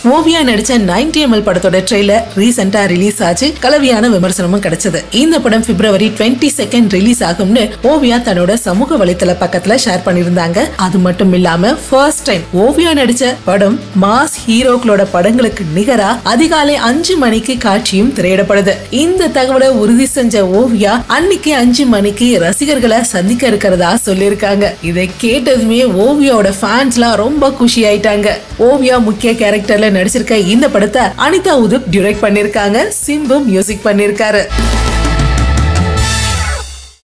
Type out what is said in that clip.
ஓவியா நடிச்ச 90 எம்எல் படத்தோட ட்ரெய்லர் ரீசெண்டா ரிலீஸ் ஆச்சு கலவையான விமர்சனமும் கிடைச்சது இந்த படம் பிப்ரவரி டுவெண்ட்டி செகண்ட் ரிலீஸ் ஆகும்னு ஓவியா தன்னோட சமூக வலைத்தள பக்கத்துல ஷேர் பண்ணியிருந்தாங்க அது மட்டும் இல்லாம ஃபர்ஸ்ட் டைம் ஓவியா நடிச்ச படம் மாஸ் ஹீரோக்களோட படங்களுக்கு நிகரா அதிகாலை அஞ்சு மணிக்கு காட்சியும் திரையிடப்படுது இந்த தகவலை உறுதி செஞ்ச ஓவியா அன்னைக்கு அஞ்சு மணிக்கு ரசிகர்களை சந்திக்க இருக்கிறதா சொல்லியிருக்காங்க இதை கேட்டதுமே ஓவியாவோட ஃபேன்ஸ்லாம் ரொம்ப குஷி ஆயிட்டாங்க ஓவியா முக்கிய கேரக்டர்ல நடிச்சிருக்க இந்த படத்தை அனிதா உதுப் டிரெக்ட் பண்ணிருக்காங்க சிம்பு மியூசிக் பண்ணிருக்காரு